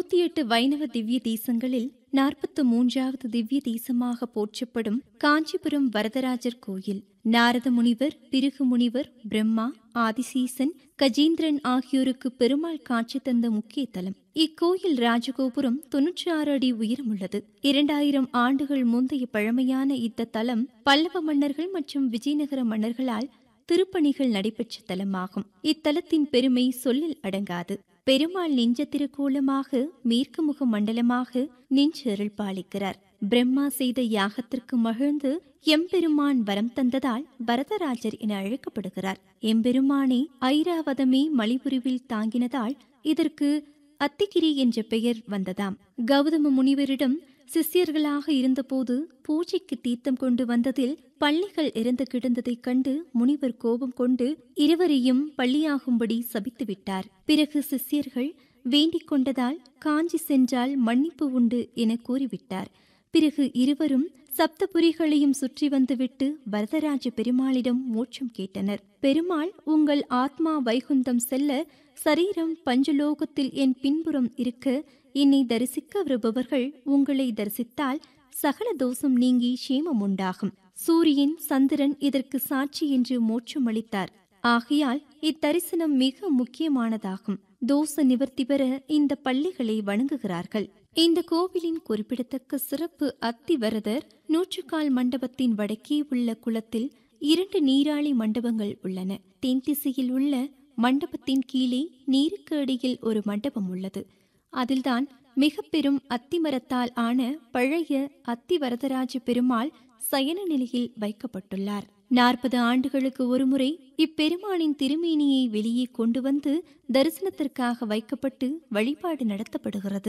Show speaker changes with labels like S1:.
S1: நூத்தி எட்டு வைணவ திவ்ய தேசங்களில் நாற்பத்து மூன்றாவது திவ்ய தேசமாக போற்றப்படும் காஞ்சிபுரம் வரதராஜர் கோயில் நாரத முனிவர் பிருகு முனிவர் பிரம்மா ஆதிசீசன் கஜேந்திரன் ஆகியோருக்கு பெருமாள் காட்சி தந்த முக்கிய தலம் இக்கோயில் ராஜகோபுரம் தொன்னூற்றி ஆறு அடி உயரமுள்ளது இரண்டாயிரம் ஆண்டுகள் முந்தைய பழமையான இந்த தலம் பல்லவ மன்னர்கள் மற்றும் விஜயநகர மன்னர்களால் திருப்பணிகள் நடைபெற்ற தலமாகும் இத்தலத்தின் பெருமை சொல்லில் அடங்காது பெருமாள் நெஞ்ச திருக்கோலமாக மேற்கு முக மண்டலமாக நெஞ்சருள் பாலிக்கிறார் பிரம்மா செய்த யாகத்திற்கு மகிழ்ந்து எம்பெருமான் வரம் தந்ததால் வரதராஜர் என அழைக்கப்படுகிறார் எம்பெருமானே ஐராவதமே மலிபுரிவில் தாங்கினதால் இதற்கு அத்திகிரி என்ற பெயர் வந்ததாம் கௌதம முனிவரிடம் சிஷ்யர்களாக இருந்தபோது பூஜைக்கு தீர்த்தம் கொண்டு வந்ததில் பள்ளிகள் இறந்து கிடந்ததைக் கண்டு முனிவர் கோபம் கொண்டு இருவரையும் பள்ளியாகும்படி சபித்து விட்டார் பிறகு சிஷ்யர்கள் வேண்டிக் கொண்டதால் காஞ்சி சென்றால் மன்னிப்பு உண்டு என கூறிவிட்டார் பிறகு இருவரும் சப்தபுரிகளையும் சுற்றி வந்துவிட்டு வரதராஜ பெருமாளிடம் மோட்சம் கேட்டனர் பெருமாள் உங்கள் ஆத்மா வைகுந்தம் செல்ல சரீரம் பஞ்சலோகத்தில் என் பின்புறம் இருக்க என்னை தரிசிக்க வருபவர்கள் உங்களை தரிசித்தால் சகல தோஷம் நீங்கி சேமம் உண்டாகும் சூரியன் சந்திரன் இதற்கு சாட்சி என்று மோட்சம் அளித்தார் ஆகையால் இத்தரிசனம் மிக முக்கியமானதாகும் தோச நிவர்த்தி பெற இந்த பள்ளிகளை வணங்குகிறார்கள் இந்த கோவிலின் குறிப்பிடத்தக்க சிறப்பு அத்திவரதர் நூற்றுக்கால் மண்டபத்தின் வடக்கே உள்ள குளத்தில் இரண்டு நீராளி மண்டபங்கள் உள்ளன தென் திசையில் உள்ள மண்டபத்தின் கீழே நீருக்கு அடியில் ஒரு மண்டபம் உள்ளது அதில்தான் மிக பெரும் அத்திமரத்தால் ஆன பழைய அத்திவரதராஜ பெருமாள் சயன நிலையில் வைக்கப்பட்டுள்ளார் நாற்பது ஆண்டுகளுக்கு ஒருமுறை இப்பெருமானின் திருமேனியை வெளியே கொண்டு வந்து தரிசனத்திற்காக வைக்கப்பட்டு வழிபாடு நடத்தப்படுகிறது